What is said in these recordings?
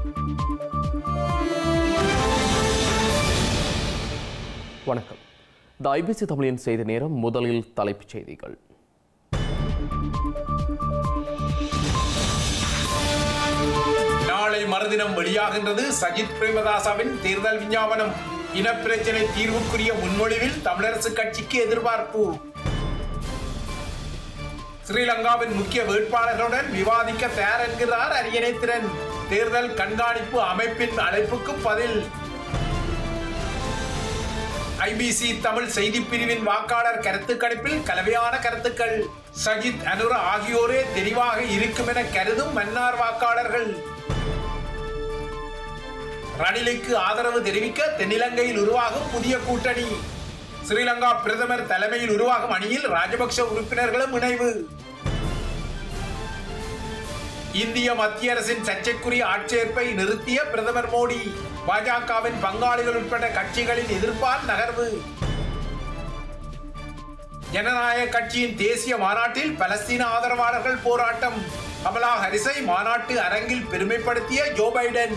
வணக்கம் த ஐபிசி தமிழின் செய்தி நேரம் முதலில் தலைப்புச் செய்திகள் நாளை மறுதினம் வெளியாகின்றது சஜித் பிரேமதாசவின் தேர்தல் விஞ்ஞாபனம் இனப்பிரச்சினை தீர்வுக்குரிய முன்மொழிவில் தமிழரசு கட்சிக்கு எதிர்பார்ப்பு ஸ்ரீலங்காவின் முக்கிய வேட்பாளர்களுடன் விவாதிக்க தயார் என்கிறார் அரியணைத்திறன் தேர்தல் கண்காணிப்பு அமைப்பின் அழைப்புக்கு பதில் ஐபிசி தமிழ் செய்திப் பிரிவின் வாக்காளர் கருத்து கணிப்பில் கலவையான கருத்துக்கள் சஜித் அனுர ஆகியோரே தெரிவாக இருக்கும் என கருதும் மன்னார் வாக்காளர்கள் ரணிலுக்கு ஆதரவு தெரிவிக்க தென்னிலங்கையில் உருவாகும் புதிய கூட்டணி ஸ்ரீலங்கா பிரதமர் தலைமையில் உருவாகும் அணியில் ராஜபக்ஷ உறுப்பினர்களும் இணைவு இந்திய மத்திய அரசின் சர்ச்சைக்குரிய ஆட்சேர்ப்பை நிறுத்திய பிரதமர் மோடி பாஜகவின் பங்காளிகள் உட்பட கட்சிகளின் எதிர்ப்பால் நகர்வு ஜனநாயக கட்சியின் தேசிய மாநாட்டில் பலஸ்தீன ஆதரவாளர்கள் போராட்டம் கமலா ஹரிஸை மாநாட்டு அரங்கில் பெருமைப்படுத்திய ஜோ பைடன்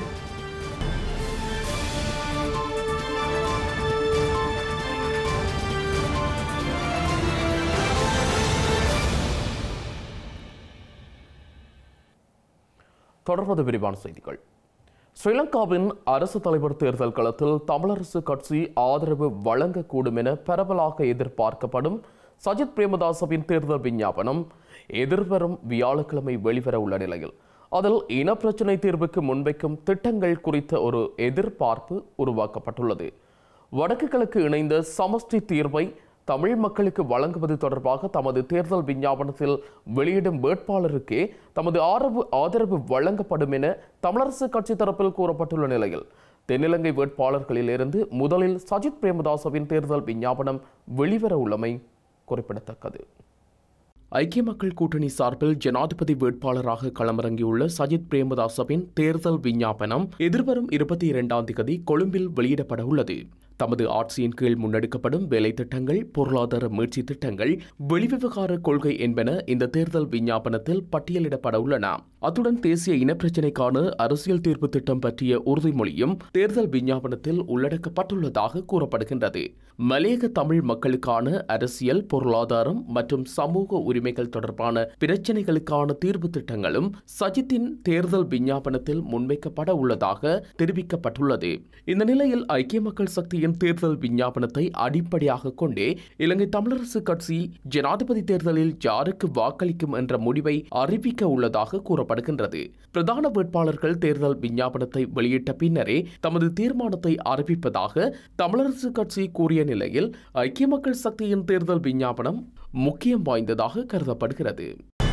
தொடர்வது விரிவான செய்திகள் ஸ்ரீலங்காவின் அரசு தலைவர் தேர்தல் களத்தில் தமிழரசு கட்சி ஆதரவு வழங்கக்கூடும் என பரவலாக எதிர்பார்க்கப்படும் சஜித் பிரேமதாசவின் தேர்தல் விஞ்ஞாபனம் எதிர்வரும் வியாழக்கிழமை வெளிவர உள்ள நிலையில் அதில் இனப்பிரச்சினை தீர்வுக்கு முன்வைக்கும் திட்டங்கள் குறித்த ஒரு எதிர்பார்ப்பு உருவாக்கப்பட்டுள்ளது வடக்கு கிழக்கு இணைந்த சமஷ்டி தீர்வை தமிழ் மக்களுக்கு வழங்குவது தொடர்பாக தமது தேர்தல் விஞ்ஞாபனத்தில் வெளியிடும் வேட்பாளருக்கே தமது ஆதரவு ஆதரவு வழங்கப்படும் என தமிழரசு கட்சி தரப்பில் கூறப்பட்டுள்ள நிலையில் தென்னிலங்கை வேட்பாளர்களில் இருந்து முதலில் சஜித் பிரேமதாசவின் தேர்தல் விஞ்ஞாபனம் வெளிவர உள்ளமை குறிப்பிடத்தக்கது ஐக்கிய மக்கள் கூட்டணி சார்பில் ஜனாதிபதி வேட்பாளராக களமிறங்கியுள்ள சஜித் பிரேமதாசவின் தேர்தல் விஞ்ஞாபனம் எதிர்வரும் இருபத்தி இரண்டாம் தேதி கொழும்பில் வெளியிடப்பட உள்ளது தமது ஆட்சியின் கீழ் முன்னெடுக்கப்படும் வேலை திட்டங்கள் பொருளாதார மீட்சி திட்டங்கள் வெளிவிவகார கொள்கை என்பன இந்த தேர்தல் விஞ்ஞாபனத்தில் பட்டியலிடப்பட உள்ளன அத்துடன் தேசிய இனப்பிரச்சினைக்கான அரசியல் தீர்ப்பு திட்டம் பற்றிய உறுதிமொழியும் தேர்தல் விஞ்ஞாபனத்தில் உள்ளடக்கப்பட்டுள்ளதாக கூறப்படுகின்றது மலையக தமிழ் மக்களுக்கான அரசியல் பொருளாதாரம் மற்றும் சமூக உரிமைகள் தொடர்பான பிரச்சினைகளுக்கான தீர்வு திட்டங்களும் சஜித்தின் தேர்தல் விஞ்ஞாபனத்தில் முன்வைக்கப்பட உள்ளதாக தெரிவிக்கப்பட்டுள்ளது இந்த நிலையில் ஐக்கிய மக்கள் சக்தியின் தேர்தல் விஞ்ஞாபனத்தை அடிப்படையாக கொண்டே இலங்கை தமிழரசு கட்சி ஜனாதிபதி தேர்தலில் யாருக்கு வாக்களிக்கும் என்ற முடிவை அறிவிக்க உள்ளதாக கூறப்படுகின்றது பிரதான வேட்பாளர்கள் தேர்தல் விஞ்ஞாபனத்தை வெளியிட்ட பின்னரே தமது தீர்மானத்தை அறிவிப்பதாக தமிழரசு கட்சி கூறிய நிலையில் ஐக்கிய மக்கள் சக்தியின் தேர்தல் விஞ்ஞாபனம் முக்கியம் வாய்ந்ததாக கருதப்படுகிறது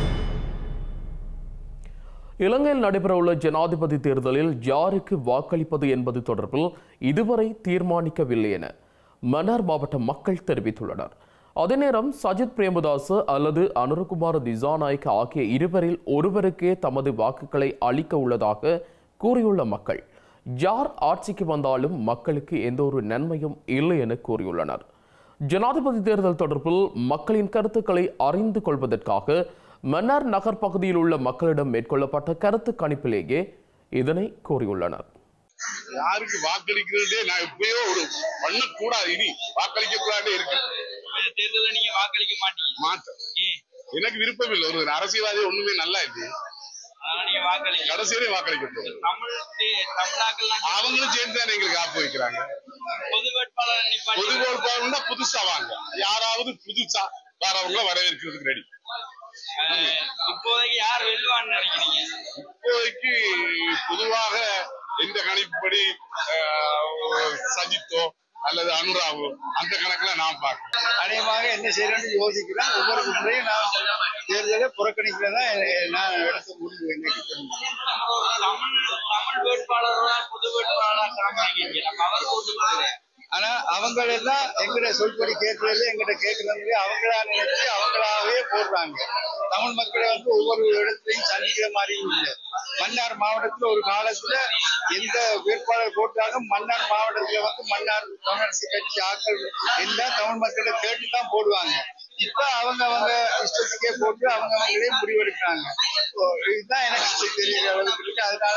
இலங்கையில் நடைபெறவுள்ள ஜனாதிபதி தேர்தலில் யாருக்கு வாக்களிப்பது என்பது தொடர்பில் இதுவரை தீர்மானிக்கவில்லை என மன்னார் மாவட்ட மக்கள் தெரிவித்துள்ளனர் அதே நேரம் சஜித் பிரேமதாஸ் அல்லது அனுரகுமார் திசாநாயக்க ஆகிய இருவரில் ஒருவருக்கே தமது வாக்குகளை அளிக்க உள்ளதாக கூறியுள்ள மக்கள் யார் ஆட்சிக்கு வந்தாலும் மக்களுக்கு எந்த ஒரு நன்மையும் இல்லை என கூறியுள்ளனர் ஜனாதிபதி தேர்தல் தொடர்பில் மக்களின் கருத்துக்களை அறிந்து கொள்வதற்காக மன்னார் நகர் பகுதியில் உள்ள மக்களிடம் மேற்கொள்ளப்பட்ட கருத்து கணிப்பிலேயே இதனை கூறியுள்ளனர் யாருக்கு வாக்களிக்கிறதே நான் எப்பயோ ஒரு பண்ணக்கூடாது இனி வாக்களிக்க கூடாது இருக்கு இந்த தேர்தல்ல நீங்க வாக்களிக்க மாட்டீங்க மாட்டேன் ஏன் எனக்கு விருப்பம் இல்லை ஒரு அரசியல்வாதி ஒண்ணுமே நல்லா இருக்கு அதனால நீங்க வாக்களிக்க கடைசியிலே வாக்களிக்க போகுது தமிழ் தே- தமிழ்நாக்கள்லாம் அவங்களும் சேர்ந்து தானே எங்களுக்கு ஆப்பு வைக்கிறாங்க பொது வேட்பாளர் நிப்பாட்டி பொது வேட்பாளர்னா புதுசா வாங்க யாராவது புதுசா வரவங்கள வரவேற்கிறதுக்கு ரெடி அஹ், இப்போதைக்கு யார் வெல்லுவான்னு நினைக்கிறீங்க இப்போதைக்கு பொதுவாக இந்த கணிப்புப்படி ஆஹ், சஜித்தோ அல்லது அனுராவோ அந்த கணக்குல நான் பார்க்கிறேன் அநேகமாக என்ன செய்யணும்னு யோசிக்கிறேன் ஒவ்வொரு முறையும் நான் தேர்தலை புறக்கணிக்கிறதா நான் எடுத்த முடிவு எனக்கு தெரிஞ்சு தமிழ் தமிழ் வேட்பாளரோட பொது வேட்பாளர் காமிக்கிறீங்க நம்ம அவர் போட்டு கொடுக்குறேன் ஆனா அவங்களெல்லாம் எங்கிட்ட சொல்படி கேட்கறது எங்கிட்ட கேட்கறது அவங்களா நினைச்சு அவங்களாவே போடுறாங்க தமிழ் மக்களை வந்து ஒவ்வொரு இடத்துலையும் சந்திக்கிற மாதிரி இல்லை மன்னார் மாவட்டத்துல ஒரு காலத்துல எந்த வேட்பாளர் போட்டாலும் மன்னார் மாவட்டத்துல வந்து மன்னார் தமிழரசு கட்சி ஆட்கள் எல்லாம் தமிழ் மக்களை கேட்டு தான் போடுவாங்க இப்ப அவங்க அவங்க இஷ்டத்துக்கே போட்டு அவங்க அவங்களே முடிவெடுக்கிறாங்க இப்போ இதுதான் எனக்கு தெரியற அளவுக்கு இருக்கு அதனால நாங்க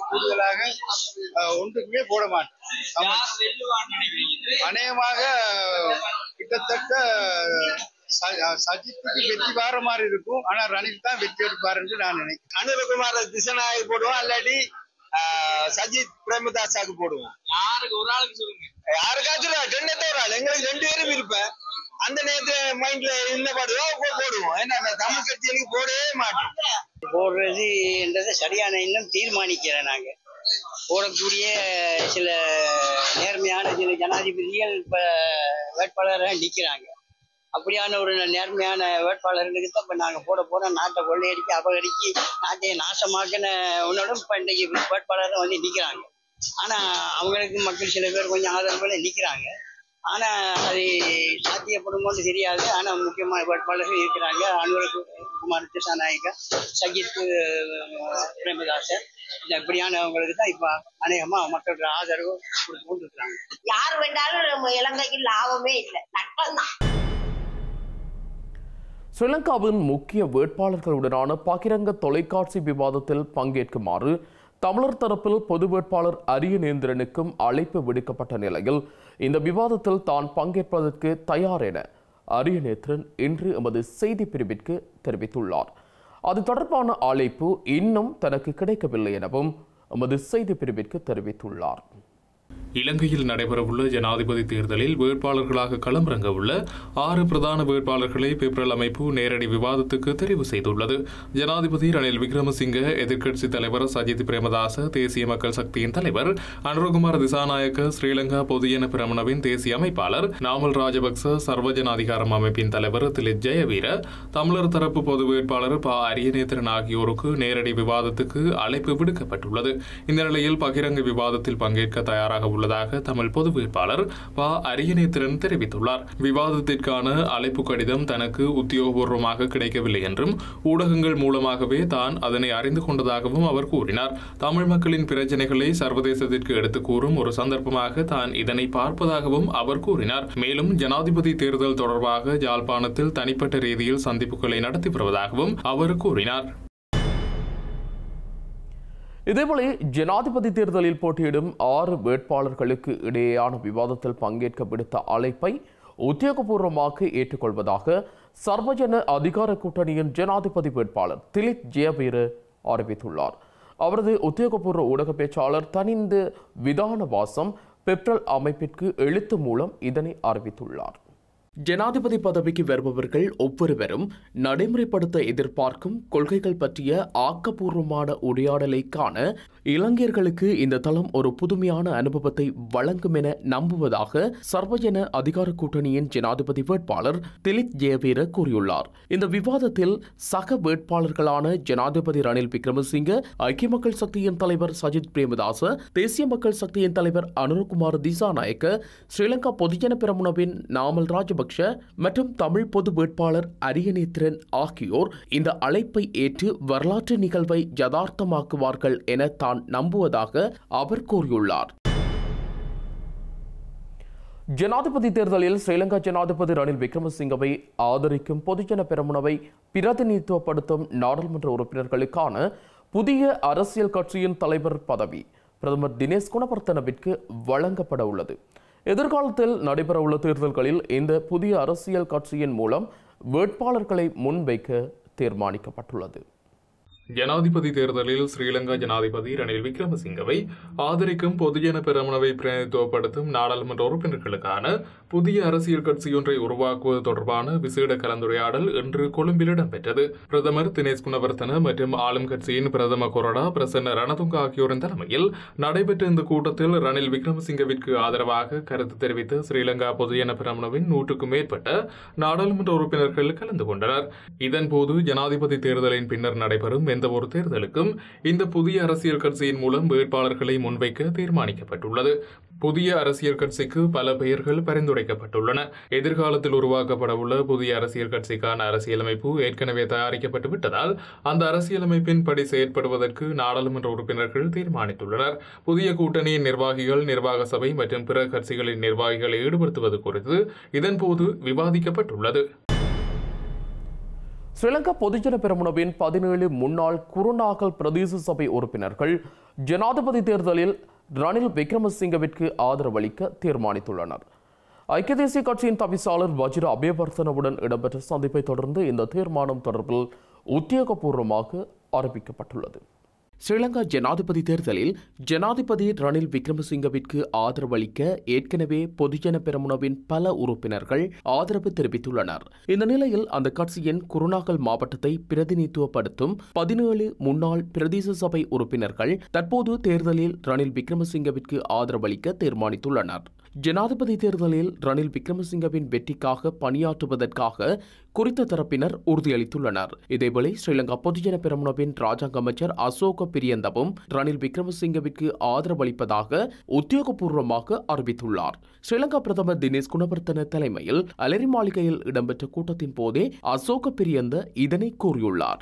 கூடுதலாக அஹ், ஒன்றுக்குமே போட மாட்டோம் தமிழ் யார் வெல்லுவான்னு நினைக்கிறீங்க அநேகமாக கிட்டத்தட்ட ச- சஜித்துக்கு வெற்றி வார மாதிரி இருக்கும் ஆனா ரணில் தான் வெற்றி எடுப்பார் என்று நான் நினைக்கிறேன் அனுரகுமார திசநாயக் போடுவோம் இல்லாட்டி ஆஹ், சஜித் பிரேமதாசாக்கு போடுவோம் யாருக்கு ஒரு ஆளுக்கு சொல்லுங்க யாருக்காச்சும் ரெண்டத்தை ஒரு ஆள் எங்களுக்கு ரெண்டு பேரும் இருப்பேன் அந்த நேரத்துல மைண்ட்ல என்ன பாடுதோ அப்போ போடுவோம் ஏன்னா அந்த தமிழ் கட்சிகளுக்கு போடவே மாட்டோம் போடுறது என்றதை சரியான இன்னும் தீர்மானிக்கல நாங்க போடக்கூடிய சில நேர்மையான சில ஜனாதிபதிகள் இப்ப வேட்பாளராக நிக்கிறாங்க அப்படியான ஒரு நேர்மையான வேட்பாளர்களுக்கு தான் இப்ப நாங்க போட போறோம் நாட்டை கொள்ளையடிக்க அபகரிச்சு நாட்டை நாசமாக்கின உன்னோட இப்ப இன்னைக்கு வேட்பாளர் வந்து நிக்கிறாங்க ஆனா அவங்களுக்கு மக்கள் சில பேர் கொஞ்சம் ஆதரவுல நிக்கிறாங்க ஆனா அது சாத்தியப்படுமோன்னு தெரியாது ஆனா முக்கியமான வேட்பாளர்கள் இருக்கிறாங்க அனுர குமார் திசாநாயக்கா சஜித் அஹ், பிரேமதாசன் இந்த இப்படியானவங்களுக்கு தான் இப்ப அநேகமா மக்களுக்கு ஆதரவு கொடுத்து கொண்டு இருக்கிறாங்க யார் வேண்டாலும் நம்ம இலங்கைக்கு லாபமே இல்லை நட்பம் தான் ஸ்ரீலங்காவின் முக்கிய வேட்பாளர்களுடனான பகிரங்க தொலைக்காட்சி விவாதத்தில் பங்கேற்குமாறு தமிழர் தரப்பில் பொது வேட்பாளர் அரியநேந்திரனுக்கும் அழைப்பு விடுக்கப்பட்ட நிலையில் இந்த விவாதத்தில் தான் பங்கேற்பதற்கு தயார் என அரியநேந்திரன் இன்று எமது செய்தி பிரிவிற்கு தெரிவித்துள்ளார் அது தொடர்பான அழைப்பு இன்னும் தனக்கு கிடைக்கவில்லை எனவும் எமது செய்தி பிரிவிற்கு தெரிவித்துள்ளார் இலங்கையில் நடைபெறவுள்ள ஜனாதிபதி தேர்தலில் வேட்பாளர்களாக களமிறங்க உள்ள ஆறு பிரதான வேட்பாளர்களை பிப்ரல் அமைப்பு நேரடி விவாதத்துக்கு தெரிவு செய்துள்ளது ஜனாதிபதி ரணில் விக்ரமசிங்க எதிர்க்கட்சித் தலைவர் சஜித் பிரேமதாச தேசிய மக்கள் சக்தியின் தலைவர் அனுரகுமார் திசாநாயக்க ஸ்ரீலங்கா பொதுஜன பிரமணவின் தேசிய அமைப்பாளர் நாமல் ராஜபக்ச சர்வஜன அதிகாரம் அமைப்பின் தலைவர் திலித் ஜெயவீர தமிழர் தரப்பு பொது வேட்பாளர் ப அரியநேத்திரன் ஆகியோருக்கு நேரடி விவாதத்துக்கு அழைப்பு விடுக்கப்பட்டுள்ளது இந்த நிலையில் பகிரங்க விவாதத்தில் பங்கேற்க தயாராக உள்ளதாக தமிழ் பொது வேட்பாளர் ப அரியநேத்திரன் தெரிவித்துள்ளார் விவாதத்திற்கான அழைப்பு கடிதம் தனக்கு உத்தியோகபூர்வமாக கிடைக்கவில்லை என்றும் ஊடகங்கள் மூலமாகவே தான் அதனை அறிந்து கொண்டதாகவும் அவர் கூறினார் தமிழ் மக்களின் பிரச்சனைகளை சர்வதேசத்திற்கு எடுத்துக் கூறும் ஒரு சந்தர்ப்பமாக தான் இதனை பார்ப்பதாகவும் அவர் கூறினார் மேலும் ஜனாதிபதி தேர்தல் தொடர்பாக யாழ்ப்பாணத்தில் தனிப்பட்ட ரீதியில் சந்திப்புகளை நடத்தி வருவதாகவும் அவர் கூறினார் இதேபோல ஜனாதிபதி தேர்தலில் போட்டியிடும் ஆறு வேட்பாளர்களுக்கு இடையேயான விவாதத்தில் பங்கேற்க விடுத்த அழைப்பை உத்தியோகபூர்வமாக ஏற்றுக்கொள்வதாக சர்வஜன அதிகார கூட்டணியின் ஜனாதிபதி வேட்பாளர் திலித் ஜெயவீர அறிவித்துள்ளார் அவரது உத்தியோகபூர்வ ஊடக பேச்சாளர் தனிந்து விதானவாசம் பெப்ரல் அமைப்பிற்கு எழுத்து மூலம் இதனை அறிவித்துள்ளார் ஜனாதிபதி பதவிக்கு வருபவர்கள் ஒவ்வொருவரும் நடைமுறைப்படுத்த எதிர்பார்க்கும் கொள்கைகள் பற்றிய ஆக்கப்பூர்வமான உரையாடலை காண இளைஞர்களுக்கு இந்த தளம் ஒரு புதுமையான அனுபவத்தை வழங்கும் என நம்புவதாக சர்வஜன அதிகார கூட்டணியின் ஜனாதிபதி வேட்பாளர் திலித் ஜெயவீர கூறியுள்ளார் இந்த விவாதத்தில் சக வேட்பாளர்களான ஜனாதிபதி ரணில் விக்ரமசிங்க ஐக்கிய மக்கள் சக்தியின் தலைவர் சஜித் பிரேமதாச தேசிய மக்கள் சக்தியின் தலைவர் அனுரகுமார் திசாநாயக்க ஸ்ரீலங்கா பொதுஜன பெரமுனவின் நாமல் ராஜபக்ஷ மற்றும் தமிழ் பொது வேட்பாளர் அரியநேத்திரன் ஆகியோர் இந்த அழைப்பை ஏற்று வரலாற்று நிகழ்வை யதார்த்தமாக்குவார்கள் என தான் நம்புவதாக அவர் கூறியுள்ளார் ஜனாதிபதி தேர்தலில் ஸ்ரீலங்கா ஜனாதிபதி ரணில் விக்ரமசிங்கவை ஆதரிக்கும் பொதுஜன பெரமுனவை பிரதிநிதித்துவப்படுத்தும் நாடாளுமன்ற உறுப்பினர்களுக்கான புதிய அரசியல் கட்சியின் தலைவர் பதவி பிரதமர் தினேஷ் குணவர்த்தனவிற்கு வழங்கப்பட உள்ளது எதிர்காலத்தில் நடைபெறவுள்ள தேர்தல்களில் இந்த புதிய அரசியல் கட்சியின் மூலம் வேட்பாளர்களை முன்வைக்க தீர்மானிக்கப்பட்டுள்ளது ஜனாதிபதி தேர்தலில் ஸ்ரீலங்கா ஜனாதிபதி ரணில் விக்ரமசிங்கவை ஆதரிக்கும் பொதுஜன பெரமுனவை பிரதிநிதித்துவப்படுத்தும் நாடாளுமன்ற உறுப்பினர்களுக்கான புதிய அரசியல் கட்சியொன்றை உருவாக்குவது தொடர்பான விசேட கலந்துரையாடல் இன்று கொழும்பில் இடம்பெற்றது பிரதமர் தினேஷ் குணவர்த்தன மற்றும் ஆளும் கட்சியின் பிரதம கொறடா பிரசன்ன ரணதுங்க ஆகியோரின் தலைமையில் நடைபெற்ற இந்த கூட்டத்தில் ரணில் விக்ரமசிங்கவிற்கு ஆதரவாக கருத்து தெரிவித்த ஸ்ரீலங்கா பொதுஜன பெரமுனவின் நூற்றுக்கும் மேற்பட்ட நாடாளுமன்ற உறுப்பினர்கள் கலந்து கொண்டனர் இதன்போது ஜனாதிபதி தேர்தலின் பின்னர் நடைபெறும் எந்த ஒரு தேர்தலுக்கும் இந்த புதிய அரசியல் கட்சியின் மூலம் வேட்பாளர்களை முன்வைக்க தீர்மானிக்கப்பட்டுள்ளது புதிய அரசியல் கட்சிக்கு பல பெயர்கள் பரிந்துரைக்கப்பட்டுள்ளன எதிர்காலத்தில் உருவாக்கப்படவுள்ள புதிய அரசியல் கட்சிக்கான அரசியலமைப்பு ஏற்கனவே தயாரிக்கப்பட்டு விட்டதால் அந்த அரசியலமைப்பின் படி செயற்படுவதற்கு நாடாளுமன்ற உறுப்பினர்கள் தீர்மானித்துள்ளனர் புதிய கூட்டணியின் நிர்வாகிகள் நிர்வாக சபை மற்றும் பிற கட்சிகளின் நிர்வாகிகளை ஈடுபடுத்துவது குறித்து இதன்போது விவாதிக்கப்பட்டுள்ளது ஸ்ரீலங்கா பொதுஜன பெரமுனவின் பதினேழு முன்னாள் குருநாகல் பிரதேச சபை உறுப்பினர்கள் ஜனாதிபதி தேர்தலில் ரணில் விக்ரமசிங்கவிற்கு ஆதரவளிக்க தீர்மானித்துள்ளனர் ஐக்கிய தேசிய கட்சியின் தவிசாளர் வஜிர அபயவர்த்தனவுடன் இடம்பெற்ற சந்திப்பை தொடர்ந்து இந்த தீர்மானம் தொடர்பில் உத்தியோகபூர்வமாக அறிவிக்கப்பட்டுள்ளது ஸ்ரீலங்கா ஜனாதிபதி தேர்தலில் ஜனாதிபதி ரணில் விக்ரமசிங்கவிற்கு ஆதரவளிக்க ஏற்கனவே பொதுஜன பெரமுனவின் பல உறுப்பினர்கள் ஆதரவு தெரிவித்துள்ளனர் இந்த நிலையில் அந்த கட்சியின் குருநாகல் மாவட்டத்தை பிரதிநிதித்துவப்படுத்தும் பதினேழு முன்னாள் பிரதேச சபை உறுப்பினர்கள் தற்போது தேர்தலில் ரணில் விக்ரமசிங்கவிற்கு ஆதரவளிக்க தீர்மானித்துள்ளனர் ஜனாதிபதி தேர்தலில் ரணில் விக்ரமசிங்கவின் வெற்றிக்காக பணியாற்றுவதற்காக குறித்த தரப்பினர் உறுதியளித்துள்ளனர் இதேவேளை ஸ்ரீலங்கா பொதுஜன பெரமுனவின் ராஜாங்க அமைச்சர் அசோக பிரியந்தவும் ரணில் விக்ரமசிங்கவிற்கு ஆதரவளிப்பதாக உத்தியோகபூர்வமாக அறிவித்துள்ளார் ஸ்ரீலங்கா பிரதமர் தினேஷ் குணவர்த்தன தலைமையில் அலரி மாளிகையில் இடம்பெற்ற கூட்டத்தின் போதே அசோக பிரியந்த இதனை கூறியுள்ளார்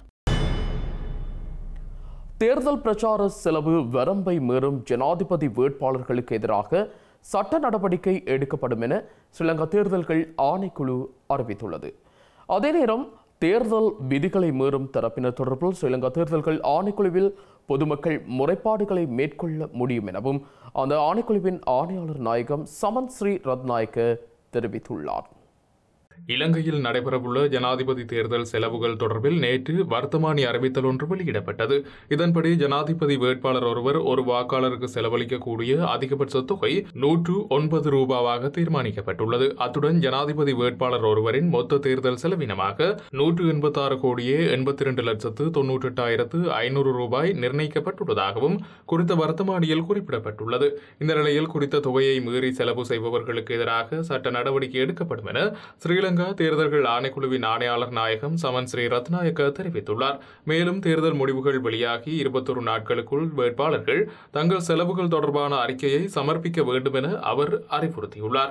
தேர்தல் பிரச்சார செலவு வரம்பை மீறும் ஜனாதிபதி வேட்பாளர்களுக்கு எதிராக சட்ட நடவடிக்கை எடுக்கப்படும் என ஸ்ரீலங்கா தேர்தல்கள் ஆணைக்குழு அறிவித்துள்ளது அதே நேரம் தேர்தல் விதிகளை மீறும் தரப்பினர் தொடர்பில் ஸ்ரீலங்கா தேர்தல்கள் ஆணைக்குழுவில் பொதுமக்கள் முறைப்பாடுகளை மேற்கொள்ள முடியும் எனவும் அந்த ஆணைக்குழுவின் ஆணையாளர் நாயகம் சமன் ஸ்ரீ ரத்நாயக்க தெரிவித்துள்ளார் இலங்கையில் நடைபெறவுள்ள ஜனாதிபதி தேர்தல் செலவுகள் தொடர்பில் நேற்று வர்த்தமானி அறிவித்தல் ஒன்று வெளியிடப்பட்டது இதன்படி ஜனாதிபதி வேட்பாளர் ஒருவர் ஒரு வாக்காளருக்கு செலவழிக்கக்கூடிய அதிகபட்ச தொகை நூற்று ஒன்பது ரூபாவாக தீர்மானிக்கப்பட்டுள்ளது அத்துடன் ஜனாதிபதி வேட்பாளர் ஒருவரின் மொத்த தேர்தல் செலவினமாக நூற்று எண்பத்தி ஆறு கோடியே எண்பத்தி இரண்டு லட்சத்து தொன்னூற்றி எட்டாயிரத்து ஐநூறு ரூபாய் நிர்ணயிக்கப்பட்டுள்ளதாகவும் குறித்த வர்த்தமானியில் குறிப்பிடப்பட்டுள்ளது இந்த நிலையில் குறித்த தொகையை மீறி செலவு செய்பவர்களுக்கு எதிராக சட்ட நடவடிக்கை எடுக்கப்படும் என ஸ்ரீலங்கா தேர்தல்கள் ஆணைக்குழுவின் ஆணையாளர் நாயகம் சமன் ஸ்ரீ ரத்நாயக்க தெரிவித்துள்ளார் மேலும் தேர்தல் முடிவுகள் வெளியாகி இருபத்தொரு நாட்களுக்குள் வேட்பாளர்கள் தங்கள் செலவுகள் தொடர்பான அறிக்கையை சமர்ப்பிக்க வேண்டும் என அவர் அறிவுறுத்தியுள்ளார்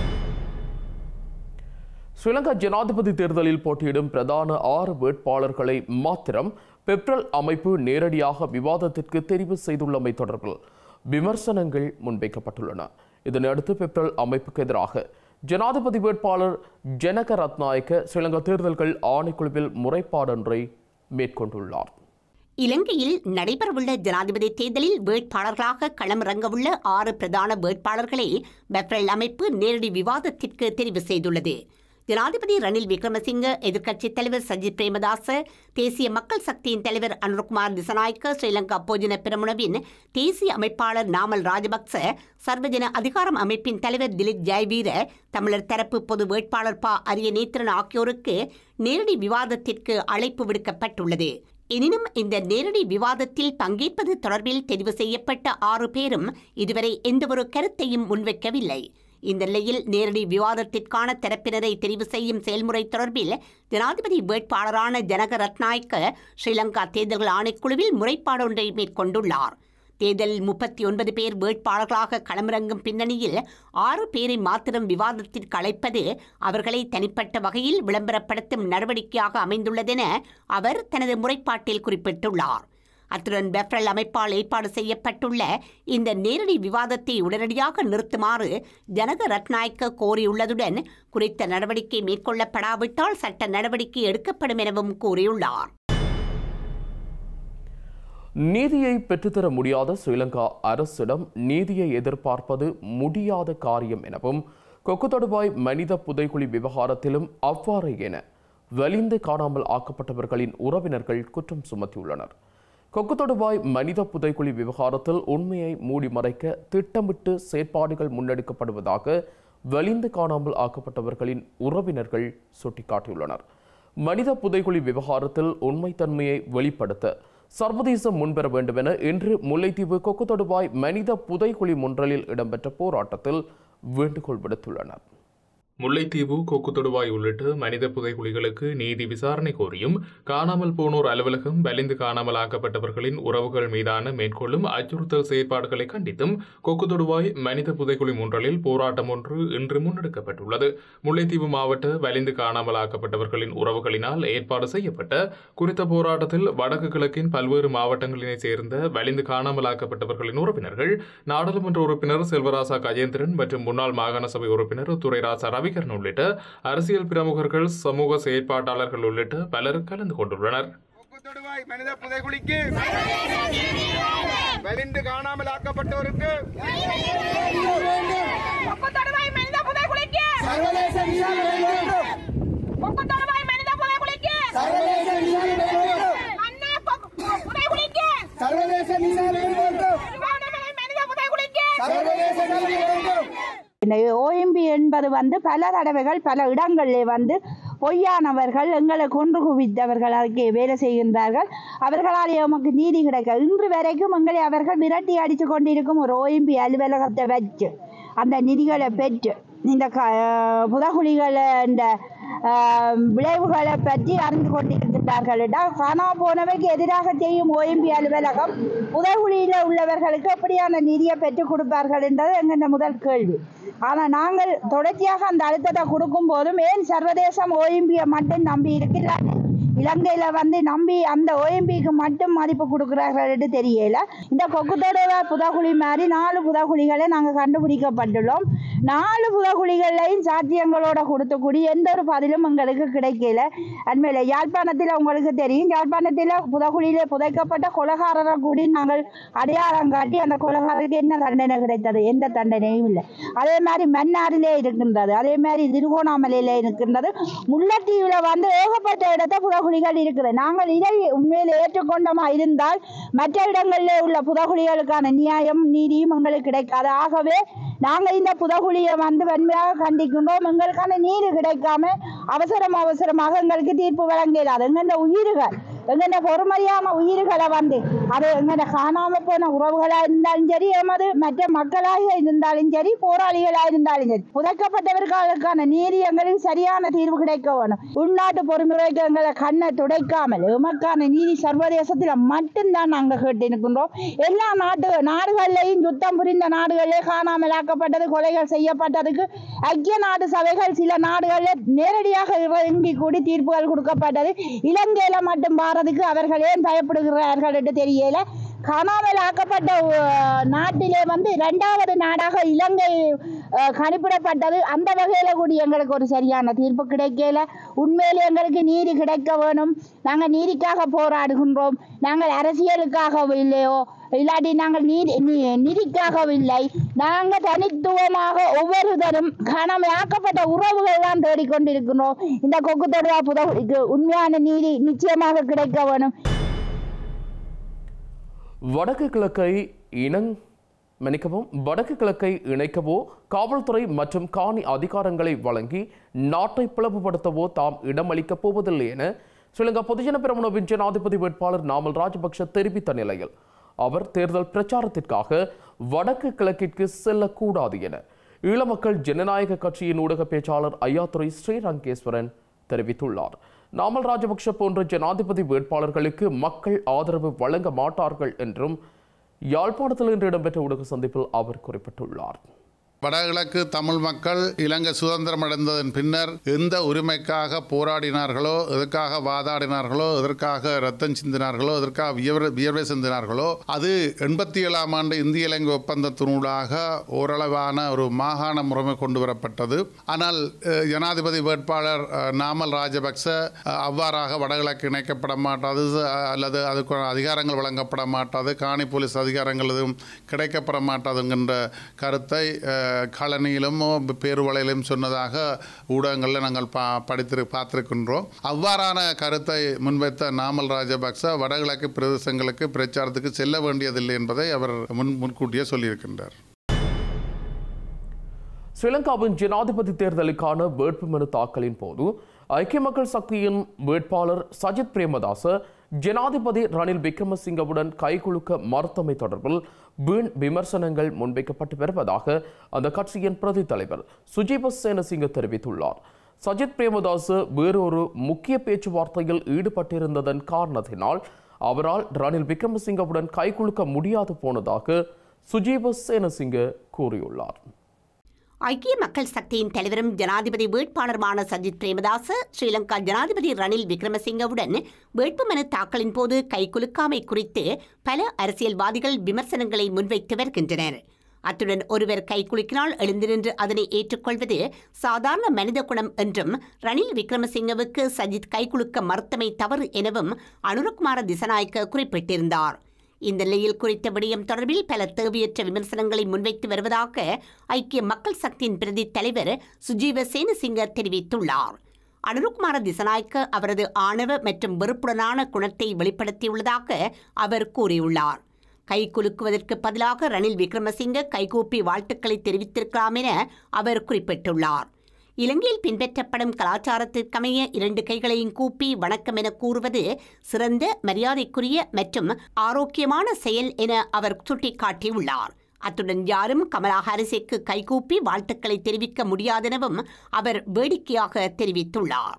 ஸ்ரீலங்கா ஜனாதிபதி தேர்தலில் போட்டியிடும் பிரதான ஆறு வேட்பாளர்களை மாத்திரம் பெப்ரல் அமைப்பு நேரடியாக விவாதத்திற்கு தெரிவு செய்துள்ளமை தொடர்பில் விமர்சனங்கள் முன்வைக்கப்பட்டுள்ளன இதனையடுத்து பெப்ரல் அமைப்புக்கு எதிராக ஜனாதிபதி வேட்பாளர் ஜனக ரத்நாயக்க ஸ்ரீலங்கா தேர்தல்கள் ஆணைக்குழுவில் முறைப்பாடொன்றை மேற்கொண்டுள்ளார் இலங்கையில் நடைபெறவுள்ள ஜனாதிபதி தேர்தலில் வேட்பாளர்களாக களமிறங்கவுள்ள ஆறு பிரதான வேட்பாளர்களை பெப்ரல் அமைப்பு நேரடி விவாதத்திற்கு தெரிவு செய்துள்ளது ஜனாதிபதி ரணில் விக்ரமசிங்க எதிர்க்கட்சித் தலைவர் சஜித் பிரேமதாச தேசிய மக்கள் சக்தியின் தலைவர் அனுர்குமார் திசநாயக்க ஸ்ரீலங்கா பொதுஜன பிரமுனவின் தேசிய அமைப்பாளர் நாமல் ராஜபக்ச சர்வஜன அதிகாரம் அமைப்பின் தலைவர் திலீப் ஜெயவீர தமிழர் தரப்பு பொது வேட்பாளர் ப அரிய நேத்திரன் ஆகியோருக்கு நேரடி விவாதத்திற்கு அழைப்பு விடுக்கப்பட்டுள்ளது எனினும் இந்த நேரடி விவாதத்தில் பங்கேற்பது தொடர்பில் தெரிவு செய்யப்பட்ட ஆறு பேரும் இதுவரை எந்தவொரு கருத்தையும் முன்வைக்கவில்லை இந்த நிலையில் நேரடி விவாதத்திற்கான தரப்பினரை தெரிவு செய்யும் செயல்முறை தொடர்பில் ஜனாதிபதி வேட்பாளரான ஜனக ரத்நாயக்க ஸ்ரீலங்கா தேர்தல்கள் ஆணைக்குழுவில் முறைப்பாடு ஒன்றை மேற்கொண்டுள்ளார் தேர்தலில் முப்பத்தி ஒன்பது பேர் வேட்பாளர்களாக களமிறங்கும் பின்னணியில் ஆறு பேரை மாத்திரம் விவாதத்திற்கு அழைப்பது அவர்களை தனிப்பட்ட வகையில் விளம்பரப்படுத்தும் நடவடிக்கையாக அமைந்துள்ளதென அவர் தனது முறைப்பாட்டில் குறிப்பிட்டுள்ளார் அத்துடன் பெப்ரல் அமைப்பால் ஏற்பாடு செய்யப்பட்டுள்ள இந்த நேரடி விவாதத்தை உடனடியாக நிறுத்துமாறு ஜனக ரத்நாயக்க கோரியுள்ளதுடன் குறித்த நடவடிக்கை மேற்கொள்ளப்படாவிட்டால் சட்ட நடவடிக்கை எடுக்கப்படும் எனவும் கூறியுள்ளார் நீதியை பெற்றுத்தர முடியாத ஸ்ரீலங்கா அரசிடம் நீதியை எதிர்பார்ப்பது முடியாத காரியம் எனவும் கொக்கு தொடுவாய் மனித புதைக்குழி விவகாரத்திலும் அவ்வாறு என வலிந்து காணாமல் ஆக்கப்பட்டவர்களின் உறவினர்கள் குற்றம் சுமத்தியுள்ளனர் கொக்கு தொடுவாய் மனித புதைக்குழி விவகாரத்தில் உண்மையை மூடி மறைக்க திட்டமிட்டு செயற்பாடுகள் முன்னெடுக்கப்படுவதாக வலிந்து காணாமல் ஆக்கப்பட்டவர்களின் உறவினர்கள் சுட்டிக்காட்டியுள்ளனர் மனித புதைக்குழி விவகாரத்தில் உண்மைத்தன்மையை வெளிப்படுத்த சர்வதேசம் முன்வர வேண்டும் என இன்று முல்லைத்தீவு கொக்கு தொடுவாய் மனித புதைக்குழி முன்றலில் இடம்பெற்ற போராட்டத்தில் வேண்டுகோள் விடுத்துள்ளனர் முல்லைத்தீவு கொக்கு தொடுவாய் உள்ளிட்ட மனித புதைகுழிகளுக்கு நீதி விசாரணை கோரியும் காணாமல் போனோர் அலுவலகம் வலிந்து காணாமல் ஆக்கப்பட்டவர்களின் உறவுகள் மீதான மேற்கொள்ளும் அச்சுறுத்தல் செயற்பாடுகளை கண்டித்தும் கொக்கு தொடுவாய் மனித புதைகுழி முன்றலில் போராட்டம் ஒன்று இன்று முன்னெடுக்கப்பட்டுள்ளது முல்லைத்தீவு மாவட்ட வலிந்து காணாமல் ஆக்கப்பட்டவர்களின் உறவுகளினால் ஏற்பாடு செய்யப்பட்ட குறித்த போராட்டத்தில் வடக்கு கிழக்கின் பல்வேறு மாவட்டங்களினைச் சேர்ந்த வலிந்து காணாமல் ஆக்கப்பட்டவர்களின் உறவினர்கள் நாடாளுமன்ற உறுப்பினர் செல்வராசா கஜேந்திரன் மற்றும் முன்னாள் மாகாண சபை உறுப்பினர் துரைராசா ரவி ரவிகரன் உள்ளிட்ட அரசியல் பிரமுகர்கள் சமூக செயற்பாட்டாளர்கள் உள்ளிட்ட பலர் கலந்து கொண்டுள்ளனர் தொடுவாய் மனித புதைகுழிக்கு வலிந்து காணாமல் ஆக்கப்பட்டோருக்கு ஓஎம்பி என்பது வந்து பல தடவைகள் பல இடங்களிலே வந்து பொய்யானவர்கள் எங்களை கொன்று குவித்தவர்கள் அதுக்கு வேலை செய்கின்றார்கள் அவர்களால் எமக்கு நீதி கிடைக்க இன்று வரைக்கும் எங்களை அவர்கள் விரட்டி அடித்து கொண்டிருக்கும் ஒரு ஓஎம்பி அலுவலகத்தை வச்சு அந்த நிதிகளை பெற்று இந்த க புதகுலிகளை இந்த ஆஹ், விளைவுகளை பற்றி அறிந்து கொண்டிருக்கிறார்கள் காணா போனவைக்கு எதிராக செய்யும் ஓஎம்பி அலுவலகம் புதகுலியில் உள்ளவர்களுக்கு எப்படியான நிதியை பெற்றுக் கொடுப்பார்கள் என்றது எங்கள் முதல் கேள்வி ஆனால் நாங்கள் தொடர்ச்சியாக அந்த அழுத்தத்தை கொடுக்கும் போதும் ஏன் சர்வதேசம் ஓஎம்பியை மட்டும் நம்பி இருக்கிறார் இலங்கையில வந்து நம்பி அந்த ஓஎம்பிக்கு மட்டும் மதிப்பு கொடுக்குறார்கள் தெரியல இந்த கொக்குத்தோட புதகுழி மாதிரி நாலு புதகுழிகளை நாங்கள் கண்டுபிடிக்கப்பட்டுள்ளோம் நாலு புதகுழிகளையும் சாத்தியங்களோட கொடுத்து கூடி எந்த ஒரு பதிலும் எங்களுக்கு கிடைக்கல அண்மையில் யாழ்ப்பாணத்தில் உங்களுக்கு தெரியும் யாழ்ப்பாணத்தில் புதகுழியில் புதைக்கப்பட்ட கொலகாரரை கூடி நாங்கள் அடையாளம் காட்டி அந்த கொலகாரருக்கு என்ன தண்டனை கிடைத்தது எந்த தண்டனையும் இல்லை அதே மாதிரி மன்னாரிலே இருக்கின்றது அதே மாதிரி திருகோணாமலையில இருக்கின்றது முல்லைத்தீவில் வந்து ஏகப்பட்ட இடத்த புதகுழிகள் இருக்குது நாங்கள் இதை உண்மையில் ஏற்றுக்கொண்டோமா இருந்தால் மற்ற இடங்களில் உள்ள புதகுழிகளுக்கான நியாயம் நீதியும் எங்களுக்கு கிடைக்காது ஆகவே நாங்கள் இந்த புதகுழியை வந்து வன்மையாக கண்டிக்கின்றோம் எங்களுக்கான நீதி கிடைக்காம அவசரம் அவசரமாக எங்களுக்கு தீர்ப்பு வழங்கிடாது எங்கெந்த உயிர்கள் எங்கெந்த பொறுமையான உயிர்களை வந்து அது எங்கெந்த காணாம போன உறவுகளாக இருந்தாலும் சரி எமது மற்ற மக்களாக இருந்தாலும் சரி போராளிகளாக இருந்தாலும் சரி புதைக்கப்பட்டவர்களுக்கான நீதி எங்களுக்கு சரியான தீர்வு கிடைக்க வேணும் உள்நாட்டு பொறுமுறைக்கு எங்களை கண்ணை துடைக்காமல் எமக்கான நீதி சர்வதேசத்தில் மட்டும்தான் நாங்கள் கேட்டு இருக்கின்றோம் எல்லா நாட்டு நாடுகள்லையும் யுத்தம் புரிந்த நாடுகளிலே காணாமல் ஆக்கப்பட்டது கொலைகள் செய்யப்பட்டதுக்கு ஐக்கிய நாடு சபைகள் சில நாடுகளில் நேரடியாக இறங்கி கூடி தீர்ப்புகள் கொடுக்கப்பட்டது இலங்கையில மட்டும் பாரதுக்கு அவர்கள் ஏன் பயப்படுகிறார்கள் என்று தெரியல காணாமல் ஆக்கப்பட்ட அஹ், நாட்டிலே வந்து இரண்டாவது நாடாக இலங்கை அஹ், கணிப்பிடப்பட்டது அந்த வகையில் கூடி எங்களுக்கு ஒரு சரியான தீர்ப்பு கிடைக்கல உண்மையிலே எங்களுக்கு நீதி கிடைக்க வேணும் நாங்கள் நீதிக்காக போராடுகின்றோம் நாங்கள் அரசியலுக்காக இல்லையோ இல்லாட்டி நாங்கள் நீதி நீ- நிதிக்காகவில்லை நாங்கள் தனித்துவமாக ஒவ்வொருத்தரும் காணாமல் ஆக்கப்பட்ட உறவுகள் தான் தேடிக்கொண்டிருக்கிறோம் இந்த கொக்கு தொடர்பா புதவுக்கு உண்மையான நீதி நிச்சயமாக கிடைக்க வேணும் வடக்கு கிழக்கை இனங் மன்னிக்கவும் வடக்கு கிழக்கை இணைக்கவோ காவல்துறை மற்றும் காணி அதிகாரங்களை வழங்கி நாட்டை பிளவுபடுத்தவோ தாம் இடமளிக்கப் போவதில்லை என ஸ்ரீலங்கா பொதுஜன பெரமுனவின் ஜனாதிபதி வேட்பாளர் நாமல் ராஜபக்ஷ தெரிவித்த நிலையில் அவர் தேர்தல் பிரச்சாரத்திற்காக வடக்கு கிழக்கிற்கு செல்லக்கூடாது என ஈழமக்கள் ஜனநாயக கட்சியின் ஊடக பேச்சாளர் ஐயாத்துறை ஸ்ரீரங்கேஸ்வரன் தெரிவித்துள்ளார் நாமல் ராஜபக்ஷ போன்ற ஜனாதிபதி வேட்பாளர்களுக்கு மக்கள் ஆதரவு வழங்க மாட்டார்கள் என்றும் யாழ்ப்பாணத்தில் இன்று இடம்பெற்ற ஊடக சந்திப்பில் அவர் குறிப்பிட்டுள்ளார் வடகிழக்கு தமிழ் மக்கள் இலங்கை சுதந்திரம் அடைந்ததன் பின்னர் எந்த உரிமைக்காக போராடினார்களோ எதற்காக வாதாடினார்களோ எதற்காக ரத்தம் சிந்தினார்களோ எதற்காக வியர்வை வியர்வை சிந்தினார்களோ அது எண்பத்தி ஏழாம் ஆண்டு இந்திய இலங்கை ஒப்பந்தத்தினூடாக ஓரளவான ஒரு மாகாண முறைமை கொண்டு வரப்பட்டது ஆனால் அஹ், ஜனாதிபதி வேட்பாளர் அஹ், நாமல் ராஜபக்ச அஹ், அவ்வாறாக வடகிழக்கு இணைக்கப்பட மாட்டாது அஹ், அல்லது அதுக்கு அதிகாரங்கள் வழங்கப்பட மாட்டாது காணி போலீஸ் அதிகாரங்கள் எதுவும் கிடைக்கப்பட மாட்டாதுங்கின்ற கருத்தை அஹ், கழனியிலும் பேருவளையிலும் சொன்னதாக ஊடகங்களில் நாங்கள் பா படித்திரு பார்த்திருக்கின்றோம் அவ்வாறான கருத்தை முன்வைத்த நாமல் ராஜபக்ச வடகிழக்கு பிரதேசங்களுக்கு பிரச்சாரத்துக்கு செல்ல வேண்டியதில்லை என்பதை அவர் முன் முன்கூட்டியே சொல்லியிருக்கின்றார் ஸ்ரீலங்காவின் ஜனாதிபதி தேர்தலுக்கான வேட்புமனு தாக்கலின் போது ஐக்கிய மக்கள் சக்தியின் வேட்பாளர் சஜித் பிரேமதாச ஜனாதிபதி ரணில் விக்ரமசிங்கவுடன் கைகுலுக்க மறுத்தமை தொடர்பில் வீண் விமர்சனங்கள் முன்வைக்கப்பட்டு வருவதாக அந்த கட்சியின் பிரதி தலைவர் சுஜீப சேனசிங்க தெரிவித்துள்ளார் சஜித் பிரேமதாச வேறொரு முக்கிய பேச்சுவார்த்தையில் ஈடுபட்டிருந்ததன் காரணத்தினால் அவரால் ரணில் விக்ரமசிங்கவுடன் கைகுலுக்க முடியாது போனதாக சுஜீப சேனசிங்க கூறியுள்ளார் ஐக்கிய மக்கள் சக்தியின் தலைவரும் ஜனாதிபதி வேட்பாளருமான சஜித் பிரேமதாச ஸ்ரீலங்கா ஜனாதிபதி ரணில் விக்ரமசிங்கவுடன் வேட்புமனு தாக்கலின் போது கைகுலுக்காமை குறித்து பல அரசியல்வாதிகள் விமர்சனங்களை முன்வைத்து வருகின்றனர் அத்துடன் ஒருவர் கைக்குலுக்கினால் எழுந்து நின்று அதனை ஏற்றுக்கொள்வது சாதாரண மனித குணம் என்றும் ரணில் விக்ரமசிங்கவுக்கு சஜித் கைக்குலுக்க மறுத்தமை தவறு எனவும் அனுரகுமார திசநாயக்க குறிப்பிட்டிருந்தார் இந்த நிலையில் குறித்த விடயம் தொடர்பில் பல தேவையற்ற விமர்சனங்களை முன்வைத்து வருவதாக ஐக்கிய மக்கள் சக்தியின் பிரதி தலைவர் சுஜீவ சேனசிங்க தெரிவித்துள்ளார் அனுருகுமார திசநாயக்க அவரது ஆணவ மற்றும் வெறுப்புடனான குணத்தை வெளிப்படுத்தியுள்ளதாக அவர் கூறியுள்ளார் கை குலுக்குவதற்கு பதிலாக ரணில் விக்ரமசிங்க கைகூப்பி வாழ்த்துக்களை தெரிவித்திருக்கலாம் என அவர் குறிப்பிட்டுள்ளார் இலங்கையில் பின்பற்றப்படும் கலாச்சாரத்திற்கமைய இரண்டு கைகளையும் கூப்பி வணக்கம் என கூறுவது சிறந்த மரியாதைக்குரிய மற்றும் ஆரோக்கியமான செயல் என அவர் சுட்டிக்காட்டியுள்ளார் அத்துடன் யாரும் கமலா ஹாரிஸுக்கு கைகூப்பி வாழ்த்துக்களை தெரிவிக்க முடியாதெனவும் அவர் வேடிக்கையாக தெரிவித்துள்ளார்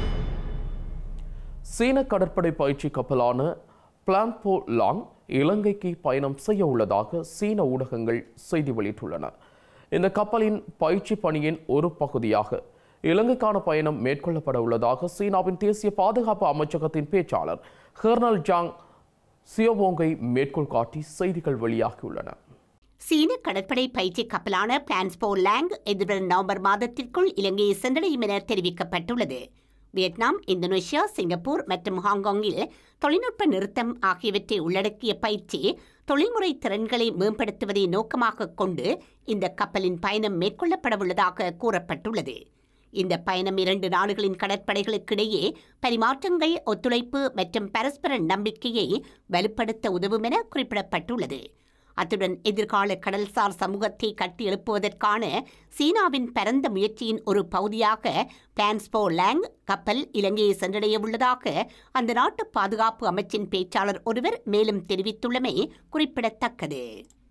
சீன கடற்படை பயிற்சி கப்பலான பிளான்போ லாங் இலங்கைக்கு பயணம் செய்ய உள்ளதாக சீன ஊடகங்கள் செய்தி வெளியிட்டுள்ளன இந்த கப்பலின் பயிற்சி பணியின் ஒரு பகுதியாக இலங்கைக்கான பயணம் மேற்கொள்ளப்பட உள்ளதாக சீனாவின் தேசிய பாதுகாப்பு அமைச்சகத்தின் பேச்சாளர் ஹெர்னல் ஜாங் சியோவோங்கை மேற்கோள் காட்டி செய்திகள் வெளியாகியுள்ளன சீன கடற்படை பயிற்சி கப்பலான பிளான்ஸ்போ லேங் எதிர்வரும் நவம்பர் மாதத்திற்குள் இலங்கையை சென்றடையும் என தெரிவிக்கப்பட்டுள்ளது வியட்நாம் இந்தோனேஷியா சிங்கப்பூர் மற்றும் ஹாங்காங்கில் தொழில்நுட்ப நிறுத்தம் ஆகியவற்றை உள்ளடக்கிய பயிற்சி தொழில்முறை திறன்களை மேம்படுத்துவதை நோக்கமாக கொண்டு இந்த கப்பலின் பயணம் மேற்கொள்ளப்படவுள்ளதாக கூறப்பட்டுள்ளது இந்த பயணம் இரண்டு நாடுகளின் கடற்படைகளுக்கிடையே பரிமாற்றங்கள் ஒத்துழைப்பு மற்றும் பரஸ்பர நம்பிக்கையை வலுப்படுத்த உதவும் என குறிப்பிடப்பட்டுள்ளது அத்துடன் எதிர்கால கடல்சார் சமூகத்தை கட்டியெழுப்புவதற்கான சீனாவின் பரந்த முயற்சியின் ஒரு பகுதியாக பிளான்ஸ்போ லேங் கப்பல் இலங்கையை சென்றடைய உள்ளதாக அந்த நாட்டு பாதுகாப்பு அமைச்சின் பேச்சாளர் ஒருவர் மேலும் தெரிவித்துள்ளமை குறிப்பிடத்தக்கது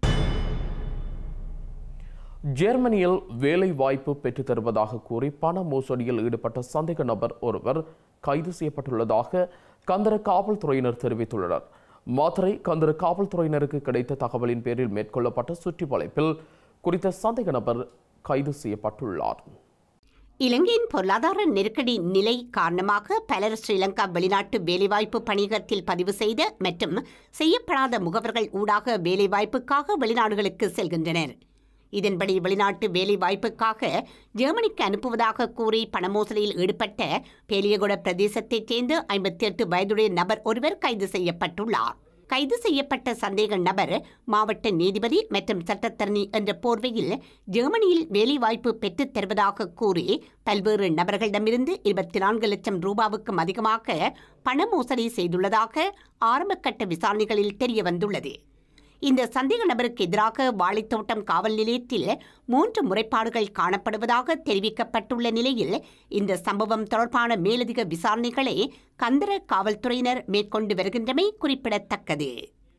ஜெர்மனியில் வேலை வாய்ப்பு பெற்றுத் தருவதாக கூறி பண மோசடியில் ஈடுபட்ட சந்தேக நபர் ஒருவர் கைது செய்யப்பட்டுள்ளதாக கந்தர காவல்துறையினர் தெரிவித்துள்ளனர் மாத்திரை கந்தர காவல்துறையினருக்கு கிடைத்த தகவலின் பேரில் மேற்கொள்ளப்பட்ட சுற்றி வளைப்பில் குறித்த சந்தேக நபர் கைது செய்யப்பட்டுள்ளார் இலங்கையின் பொருளாதார நெருக்கடி நிலை காரணமாக பலர் ஸ்ரீலங்கா வெளிநாட்டு வேலைவாய்ப்பு பணியகத்தில் பதிவு செய்த மற்றும் செய்யப்படாத முகவர்கள் ஊடாக வேலைவாய்ப்புக்காக வெளிநாடுகளுக்கு செல்கின்றனர் இதன்படி வெளிநாட்டு வேலைவாய்ப்புக்காக ஜெர்மனிக்கு அனுப்புவதாக கூறி பணமோசடியில் ஈடுபட்ட பேலியகுட பிரதேசத்தைச் சேர்ந்த ஐம்பத்தி எட்டு வயதுடைய நபர் ஒருவர் கைது செய்யப்பட்டுள்ளார் கைது செய்யப்பட்ட சந்தேக நபர் மாவட்ட நீதிபதி மற்றும் சட்டத்தரணி என்ற போர்வையில் ஜெர்மனியில் வேலைவாய்ப்பு பெற்றுத் தருவதாக கூறி பல்வேறு நபர்களிடமிருந்து இருபத்தி நான்கு லட்சம் ரூபாவுக்கும் அதிகமாக பண மோசடி செய்துள்ளதாக ஆரம்பக்கட்ட விசாரணைகளில் தெரியவந்துள்ளது இந்த சந்தேக நபருக்கு எதிராக வாழைத்தோட்டம் காவல் நிலையத்தில் மூன்று முறைப்பாடுகள் காணப்படுவதாக தெரிவிக்கப்பட்டுள்ள நிலையில் இந்த சம்பவம் தொடர்பான மேலதிக விசாரணைகளை கந்தர காவல்துறையினர் மேற்கொண்டு வருகின்றமை குறிப்பிடத்தக்கது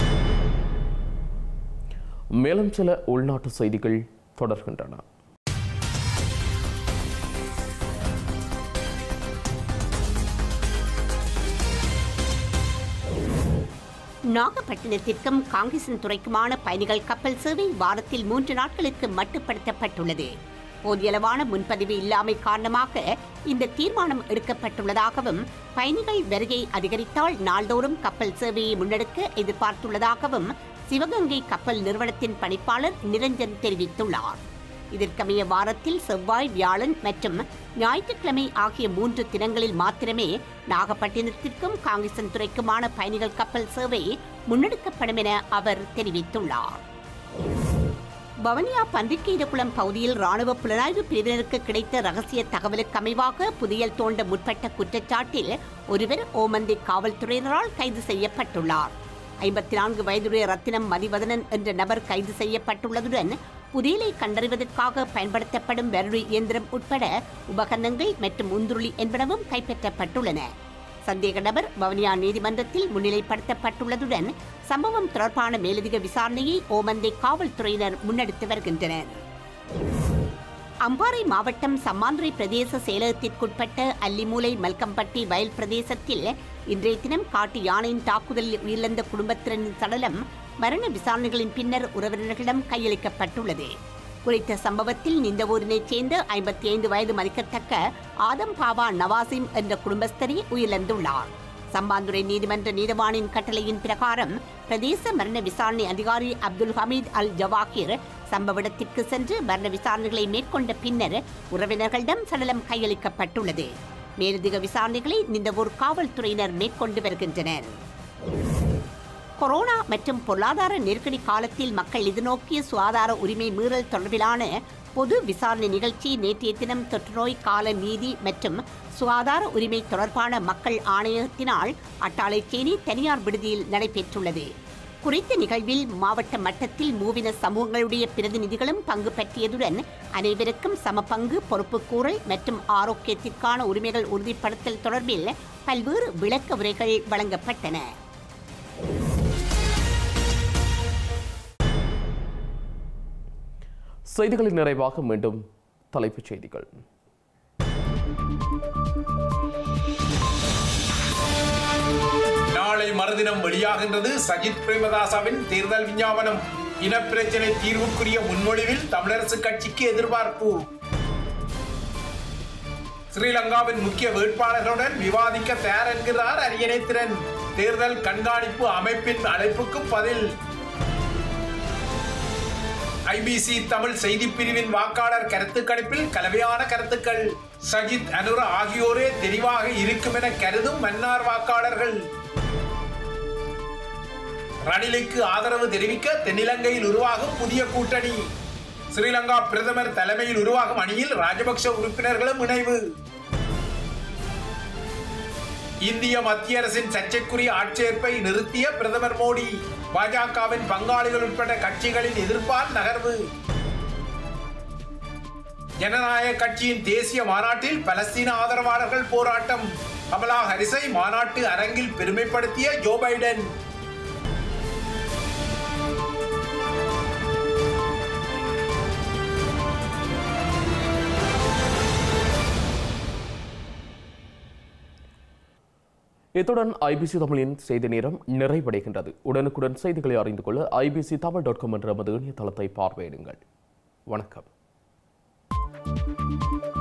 மேலும் சில உள்நாட்டு செய்திகள் தொடர்கின்றன நாகப்பட்டினத்திற்கும் காங்கிசன் துறைக்குமான பயணிகள் கப்பல் சேவை வாரத்தில் மூன்று நாட்களுக்கு மட்டுப்படுத்தப்பட்டுள்ளது போதியளவான முன்பதிவு இல்லாமை காரணமாக இந்த தீர்மானம் எடுக்கப்பட்டுள்ளதாகவும் பயணிகள் வருகை அதிகரித்தால் நாள்தோறும் கப்பல் சேவையை முன்னெடுக்க எதிர்பார்த்துள்ளதாகவும் சிவகங்கை கப்பல் நிறுவனத்தின் பணிப்பாளர் நிரஞ்சன் தெரிவித்துள்ளார் இதற்கமைய வாரத்தில் செவ்வாய் வியாழன் மற்றும் ஞாயிற்றுக்கிழமை ஆகிய மூன்று தினங்களில் மாத்திரமே நாகப்பட்டினத்திற்கும் காங்கிசன் துறைக்குமான பயணிகள் கப்பல் சேவை முன்னெடுக்கப்படும் என அவர் தெரிவித்துள்ளார் வவனியா பன்றிக்கீரகுளம் பகுதியில் ராணுவ புலனாய்வு பிரிவினருக்கு கிடைத்த ரகசிய தகவலுக்கு அமைவாக புதியல் தோண்ட முற்பட்ட குற்றச்சாட்டில் ஒருவர் ஓமந்தி காவல்துறையினரால் கைது செய்யப்பட்டுள்ளார் ஐம்பத்தி நான்கு வயதுடைய ரத்தினம் மதிவதனன் என்ற நபர் கைது செய்யப்பட்டுள்ளதுடன் புதையலை கண்டறிவதற்காக பயன்படுத்தப்படும் வருடி இயந்திரம் உட்பட உபகரணங்கள் மற்றும் உந்துருளி என்பனவும் கைப்பற்றப்பட்டுள்ளன சந்தேக நபர் வவுனியா நீதிமன்றத்தில் முன்னிலைப்படுத்தப்பட்டுள்ளதுடன் சம்பவம் தொடர்பான மேலதிக விசாரணையை ஓமந்தை காவல்துறையினர் முன்னெடுத்து வருகின்றனர் அம்பாறை மாவட்டம் சம்மாந்துறை பிரதேச செயலகத்திற்குட்பட்ட அல்லிமூலை மல்கம்பட்டி வயல் பிரதேசத்தில் இன்றைய தினம் காட்டு யானையின் தாக்குதலில் உயிரிழந்த குடும்பத்தினரின் சடலம் மரண விசாரணைகளின் பின்னர் உறவினர்களிடம் கையளிக்கப்பட்டுள்ளது குறித்த சம்பவத்தில் நிந்தவூரினைச் சேர்ந்த ஐம்பத்தி ஐந்து வயது மதிக்கத்தக்க ஆதம் பாவா நவாசிம் என்ற குடும்பஸ்தரி உயிரிழந்துள்ளார் சம்பாந்துறை நீதிமன்ற நீதவானின் கட்டளையின் பிரகாரம் பிரதேச மரண விசாரணை அதிகாரி அப்துல் ஹமீத் அல் ஜவாஹிர் சம்பவ இடத்திற்கு சென்று மரண விசாரணைகளை மேற்கொண்ட பின்னர் உறவினர்களிடம் சடலம் கையளிக்கப்பட்டுள்ளது மேலதிக விசாரணைகளை நிந்தவூர் காவல்துறையினர் மேற்கொண்டு வருகின்றனர் கொரோனா மற்றும் பொருளாதார நெருக்கடி காலத்தில் மக்கள் எதிர்நோக்கிய சுகாதார உரிமை மீறல் தொடர்பிலான பொது விசாரணை நிகழ்ச்சி நேற்றைய தினம் தொற்றுநோய் கால நீதி மற்றும் சுகாதார உரிமை தொடர்பான மக்கள் ஆணையத்தினால் அட்டாளைச்சேரி தனியார் விடுதியில் நடைபெற்றுள்ளது குறித்த நிகழ்வில் மாவட்ட மட்டத்தில் மூவின சமூகங்களுடைய பிரதிநிதிகளும் பங்கு பற்றியதுடன் அனைவருக்கும் சம பங்கு பொறுப்புக்கூறல் மற்றும் ஆரோக்கியத்திற்கான உரிமைகள் உறுதிப்படுத்தல் தொடர்பில் பல்வேறு விளக்க உரைகள் வழங்கப்பட்டன செய்திகளின் நிறைவாக மீண்டும் தலைப்புச் செய்திகள் நாளை மறுதினம் வெளியாகின்றது சஜித் பிரேமதாசாவின் தேர்தல் விஞ்ஞாபனம் இனப்பிரச்சினை தீர்வுக்குரிய முன்மொழிவில் தமிழரசு கட்சிக்கு எதிர்பார்ப்பு ஸ்ரீலங்காவின் முக்கிய வேட்பாளர்களுடன் விவாதிக்க தயார் என்கிறார் அரியணைத்திறன் தேர்தல் கண்காணிப்பு அமைப்பின் அழைப்புக்கு பதில் ஐபிசி தமிழ் செய்திப் பிரிவின் வாக்காளர் கருத்து கணிப்பில் கலவையான கருத்துக்கள் சஜித் அனுர ஆகியோரே தெளிவாக இருக்கும் என கருதும் மன்னார் வாக்காளர்கள் ரணிலுக்கு ஆதரவு தெரிவிக்க தென்னிலங்கையில் உருவாகும் புதிய கூட்டணி ஸ்ரீலங்கா பிரதமர் தலைமையில் உருவாகும் அணியில் ராஜபக்ஷ உறுப்பினர்களும் இணைவு இந்திய மத்திய அரசின் சர்ச்சைக்குரிய ஆட்சேர்ப்பை நிறுத்திய பிரதமர் மோடி பாஜகவின் பங்காளிகள் உட்பட கட்சிகளின் எதிர்ப்பால் நகர்வு ஜனநாயக கட்சியின் தேசிய மாநாட்டில் பலஸ்தீன ஆதரவாளர்கள் போராட்டம் கமலா ஹரிஸை மாநாட்டு அரங்கில் பெருமைப்படுத்திய ஜோ பைடன் இத்துடன் ஐபிசி தமிழின் செய்தி நேரம் நிறைவடைகின்றது உடனுக்குடன் செய்திகளை அறிந்து கொள்ள ஐபிசி தமிழ் டாட் காம் என்ற நமது இணையதளத்தை பார்வையிடுங்கள் வணக்கம்